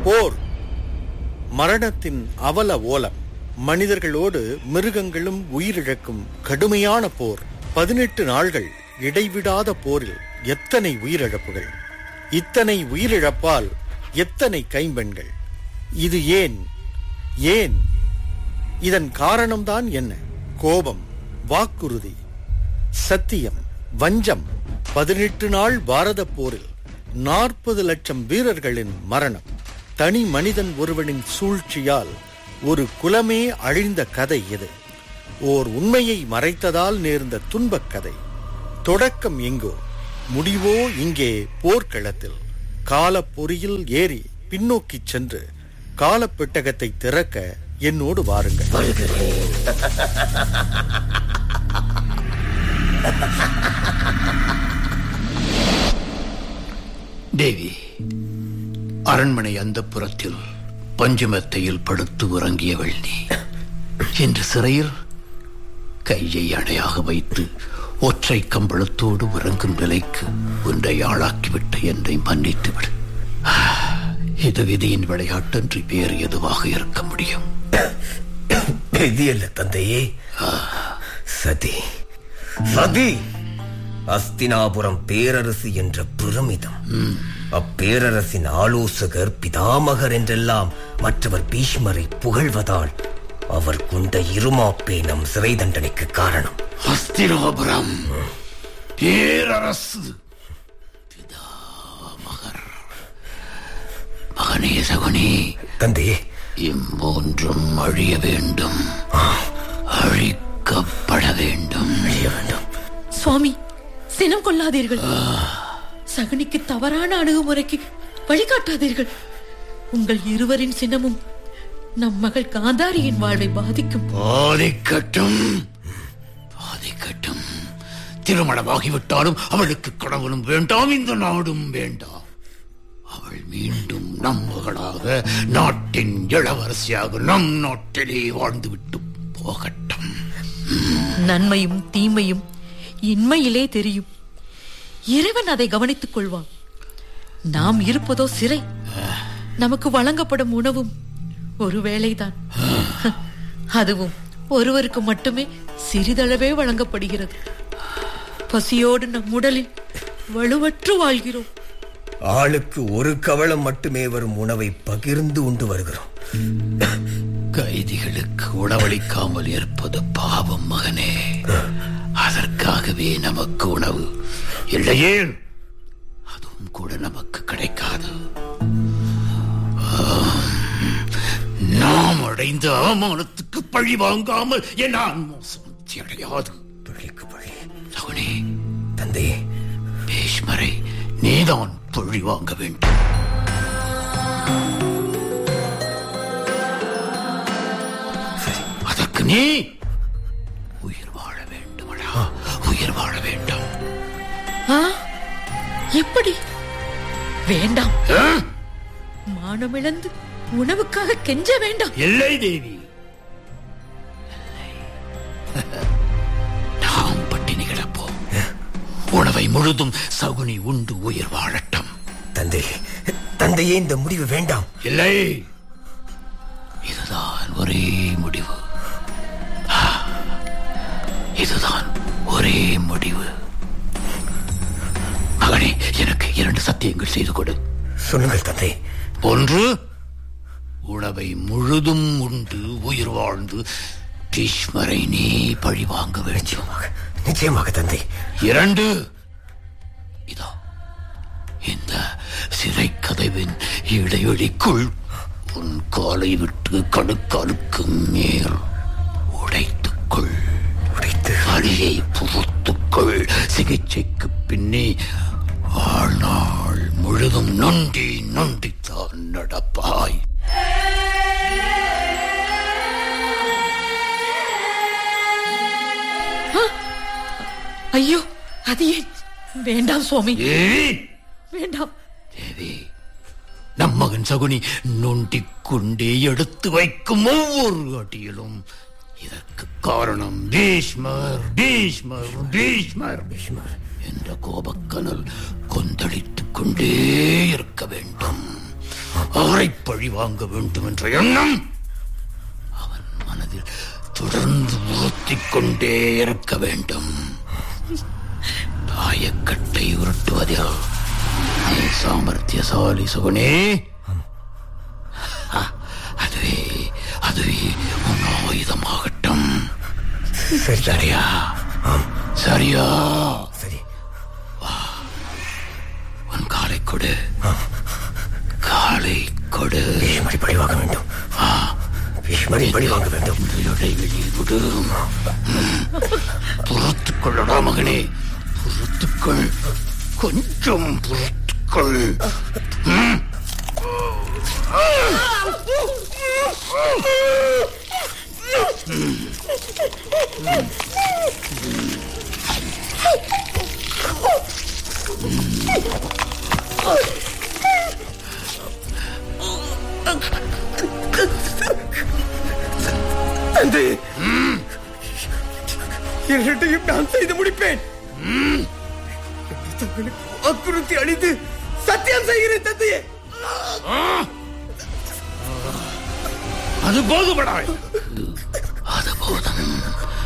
போர் மரணத்தின் அவல ஓலம் மனிதர்களோடு மிருகங்களும் உயிரிழக்கும் கடுமையான போர் பதினெட்டு நாள்கள் இடைவிடாத போரில் எத்தனை உயிரிழப்புகள் இத்தனை உயிரிழப்பால் எத்தனை கைம்பெண்கள் இது ஏன் ஏன் இதன் காரணம்தான் என்ன கோபம் வாக்குறுதி சத்தியம் வஞ்சம் பதினெட்டு நாள் பாரத போரில் நாற்பது லட்சம் வீரர்களின் மரணம் தனி மனிதன் ஒருவனின் சூழ்ச்சியால் ஒரு குலமே அழிந்த கதை இது ஓர் உண்மையை மறைத்ததால் நேர்ந்த துன்பக் கதை தொடக்கம் எங்கோ முடிவோ இங்கே போர்க்களத்தில் காலப்பொறியில் ஏறி பின்னோக்கிச் சென்று காலப்பெட்டகத்தை திறக்க என்னோடு வாருங்கள் தேவி அரண்மனை அந்த புறத்தில் பஞ்சமெத்தையில் படுத்து உறங்கியவள் நீ இன்று சிறையில் கையை அணையாக வைத்து ஒற்றை கம்பளத்தோடு உறங்கும் நிலைக்கு உன்னை ஆளாக்கிவிட்ட என்னை மன்னித்து விடு இது விதியின் விளையாட்டன்றி வேறு எதுவாக இருக்க முடியும் விதியல்ல தந்தையே சதி சதி அஸ்தினாபுரம் பேரரசு என்ற பிரமிதம் அப்பேரரசின் ஆலோசகர் பிதாமகர் என்றெல்லாம் மற்றவர் பீஷ்மரை புகழ்வதால் அவர் கொண்ட இருமாப்பே நம் சிறை தண்டனைக்கு காரணம் அஸ்தினாபுரம் பேரரசு பிதாமகர் மகனே சகுனி தந்தையே இம்மூன்றும் அழிய வேண்டும் அழிக்கப்பட வேண்டும் அழிய வேண்டும் சுவாமி சினம் கொள்ளாதீர்கள் சகுனிக்கு தவறான அணுகுமுறைக்கு வழிகாட்டாதீர்கள் உங்கள் இருவரின் சினமும் நம் மகள் காந்தாரியின் வாழ்வை பாதிக்கும் பாதிக்கட்டும் பாதிக்கட்டும் திருமணமாகிவிட்டாலும் அவளுக்கு கடவுளும் வேண்டாம் இந்த நாடும் வேண்டாம் அவள் மீண்டும் நம் மகளாக நாட்டின் இளவரசியாக நம் நாட்டிலே வாழ்ந்துவிட்டு போகட்டும் நன்மையும் தீமையும் இன்மையிலே தெரியும் இறைவன் அதை கவனித்துக் கொள்வான் நாம் இருப்பதோ சிறை நமக்கு வழங்கப்படும் உணவும் ஒரு வேளைதான் அதுவும் ஒருவருக்கு மட்டுமே சிறிதளவே வழங்கப்படுகிறது பசியோடு நம் உடலில் வலுவற்று வாழ்கிறோம் ஆளுக்கு ஒரு கவளம் மட்டுமே வரும் உணவை பகிர்ந்து உண்டு வருகிறோம் கைதிகளுக்கு உணவளிக்காமல் இருப்பது பாவம் மகனே அதற்காகவே நமக்கு உணவு இல்லையே அதுவும் கூட நமக்கு கிடைக்காது ஆம். நாம் அடைந்த அவமானத்துக்கு பழி வாங்காமல் என் மோசம் அடையாது பழிக்கு பழி சகுனி தந்தையே பீஷ்மரை நீதான் பழி வாங்க வேண்டும் அதற்கு நீ உயிர் வாழ வேண்டுமடா உயிர் வாழ வேண்டும் ஆ எப்படி வேண்டாம் ஆ? மானமிழந்து உணவுக்காக கெஞ்ச வேண்டாம் இல்லை தேவி இல்லை. நாம் பட்டினி கிடப்போம் உணவை முழுதும் சகுனி உண்டு உயிர் வாழட்டும் தந்தையே தந்தையே இந்த முடிவு வேண்டாம் இல்லை இதுதான் ஒரே முடிவு ஆ, இதுதான் ஒரே முடிவு மகனே எனக்கு இரண்டு சத்தியங்கள் செய்து கொடு சொல்லுங்கள் தந்தை ஒன்று உணவை முழுதும் உண்டு உயிர் வாழ்ந்து பீஷ்மரை நீ பழி வாங்க வேண்டும் நிச்சயமாக நிச்சயமாக தந்தை இரண்டு இதோ இந்த சிறை கதவின் இடைவெளிக்குள் உன் காலை விட்டு கணுக்காலுக்கு மேல் உடைத்துக்கொள் உடைத்து வலியை பொறுத்துக்கொள் சிகிச்சைக்கு பின்னே வாழ்நாள் முழுதும் நொண்டி நொண்டித்தான் நடப்பாய் ஐயோ அது ஏன் வேண்டாம் சுவாமி தேவி வேண்டாம் தேவி நம் மகன் சகுனி நொண்டிக் கொண்டே எடுத்து வைக்கும் ஒவ்வொரு அடியிலும் இதற்கு காரணம் பீஷ்மர் பீஷ்மர் பீஷ்மர் பீஷ்மர் என்ற கோபக்கனல் கொந்தளித்துக் கொண்டே இருக்க வேண்டும் அவரை பழி வாங்க வேண்டும் என்ற எண்ணம் அவன் மனதில் தொடர்ந்து உறுத்திக் கொண்டே இருக்க வேண்டும் தாயக்கட்டை உருட்டுவதில் நீ சாமர்த்தியசாலி சுகுனே ஆ, அதுவே அதுவே உன் ஆயுதமாகட்டும் சரி சரியா சரியா சரி உன் காலை கொடு காலை கொடு பீஷ்மரை பழி வாங்க வேண்டும் பீஷ்மரை பழி வாங்க வேண்டும் இந்த இடைவெளி விடு பொறுத்துக்கொள்ளடா மகனே பொறுத்துக்கள் கொஞ்சம் பொறுத்துக்கள் ம். தந்தை இரண்டையும் நான் செய்து முடிப்பேன் தங்களுக்கு வாக்குறுதி அளித்து சத்தியம் செய்கிறேன் தந்தையே அது போதுபடா அது போதும்